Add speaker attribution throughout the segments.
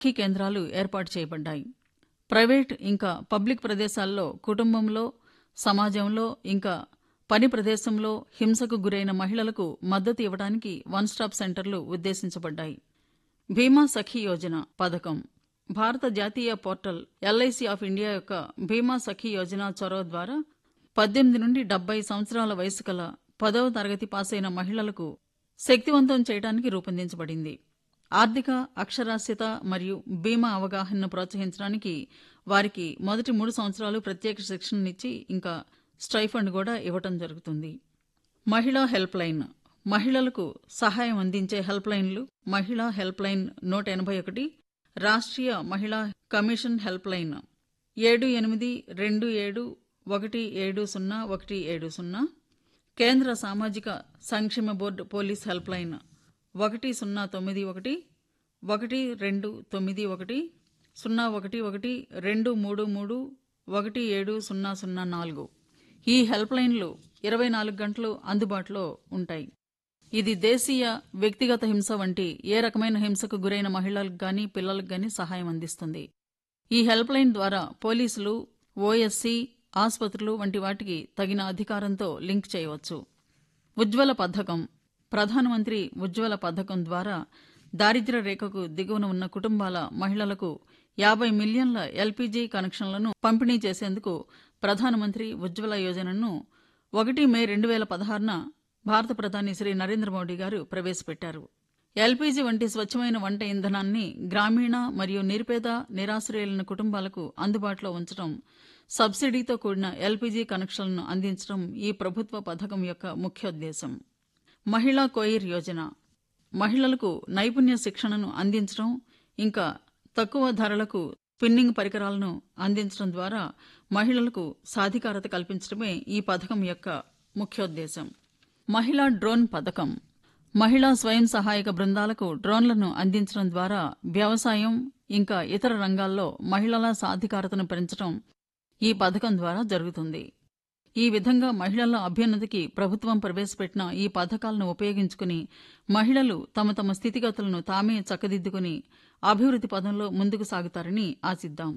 Speaker 1: సఖీ కేంద్రాలు ఏర్పాటు చేయబడ్డాయి ప్రైవేట్ ఇంకా పబ్లిక్ ప్రదేశాల్లో కుటుంబంలో సమాజంలో ఇంకా పని ప్రదేశంలో హింసకు గురైన మహిళలకు మద్దతు ఇవ్వడానికి వన్ స్టాప్ సెంటర్లు ఉద్దేశించబడ్డాయి భీమా సఖీ యోజన పథకం భారత జాతీయ పోర్టల్ ఎల్ఐసి ఆఫ్ ఇండియా యొక్క భీమా సఖీ యోజన చొరవ ద్వారా పద్దెనిమిది నుండి డెబ్బై సంవత్సరాల వయసు కల పదవ తరగతి పాసైన మహిళలకు శక్తివంతం చేయడానికి రూపొందించబడింది ఆర్థిక అక్షరాస్యత మరియు బీమా అవగాహనను ప్రోత్సహించడానికి వారికి మొదటి మూడు సంవత్సరాలు ప్రత్యేక శిక్షణనిచ్చి ఇంకా స్టైఫండ్ కూడా ఇవ్వటం జరుగుతుంది మహిళా హెల్ప్ లైన్ మహిళలకు సహాయం అందించే హెల్ప్ లైన్లు మహిళా హెల్ప్ లైన్ నూట ఎనభై ఒకటి రాష్ట్రీయ మహిళా కమిషన్ హెల్ప్ లైన్ ఏడు ఎనిమిది రెండు ఏడు ఒకటి ఏడు సున్నా ఒకటి ఏడు సున్నా కేంద్ర సామాజిక సంక్షేమ బోర్డు పోలీస్ హెల్ప్ లైన్ ఒకటి సున్నా తొమ్మిది ఒకటి ఒకటి రెండు తొమ్మిది ఒకటి సున్నా ఒకటి ఒకటి రెండు మూడు మూడు ఒకటి ఏడు సున్నా సున్నా నాలుగు ఈ హెల్ప్ లైన్లు ఇరవై నాలుగు గంటలు అందుబాటులో ఉంటాయి ఇది దేశీయ వ్యక్తిగత హింస వంటి ఏ రకమైన హింసకు గురైన మహిళలకు గాని పిల్లలకు గాని సహాయం అందిస్తుంది ఈ హెల్ప్ లైన్ ద్వారా పోలీసులు ఓఎస్సీ ఆసుపత్రులు వంటి వాటికి తగిన అధికారంతో లింక్ చేయవచ్చు ఉజ్వల పథకం ప్రధానమంత్రి ఉజ్వల పథకం ద్వారా దారిద్ర్య రేఖకు దిగువన ఉన్న కుటుంబాల మహిళలకు యాభై మిలియన్ల ఎల్పీజీ కనెక్షన్లను పంపిణీ చేసేందుకు ప్రధానమంత్రి ఉజ్వల యోజనను ఒకటి మే రెండు వేల పదహారున భారత ప్రధాని శ్రీ నరేంద్ర మోడీ గారు ప్రవేశపెట్టారు ఎల్పీజీ వంటి స్వచ్ఛమైన వంట ఇంధనాన్ని గ్రామీణ మరియు నిరుపేద నిరాశ్రయులైన కుటుంబాలకు అందుబాటులో ఉంచడం సబ్సిడీతో కూడిన ఎల్పీజీ కనెక్షన్లను అందించడం ఈ ప్రభుత్వ పథకం యొక్క ముఖ్యోద్దేశం మహిళా కోయిర్ యోజన మహిళలకు నైపుణ్య శిక్షణను అందించడం ఇంకా తక్కువ ధరలకు స్పిన్నింగ్ పరికరాలను అందించడం ద్వారా మహిళలకు సాధికారత కల్పించడమే ఈ పథకం యొక్క ముఖ్యోద్దేశం మహిళా డ్రోన్ పథకం మహిళా స్వయం సహాయక బృందాలకు డ్రోన్లను అందించడం ద్వారా వ్యవసాయం ఇంకా ఇతర రంగాల్లో మహిళల సాధికారతను పెంచడం ఈ పథకం ద్వారా జరుగుతుంది ఈ విధంగా మహిళల అభ్యున్నతికి ప్రభుత్వం ప్రవేశపెట్టిన ఈ పథకాలను ఉపయోగించుకుని మహిళలు తమ తమ స్థితిగతులను తామే చక్కదిద్దుకుని అభివృద్ధి పదంలో ముందుకు సాగుతారని ఆశిద్దాం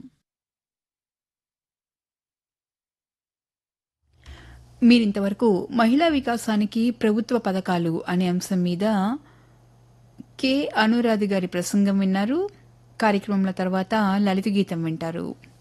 Speaker 2: మీరింతవరకు మహిళా వికాసానికి ప్రభుత్వ పథకాలు అనే అంశం మీద కె అనురాధ గారి ప్రసంగం విన్నారు కార్యక్రమంలో తర్వాత లలిత గీతం వింటారు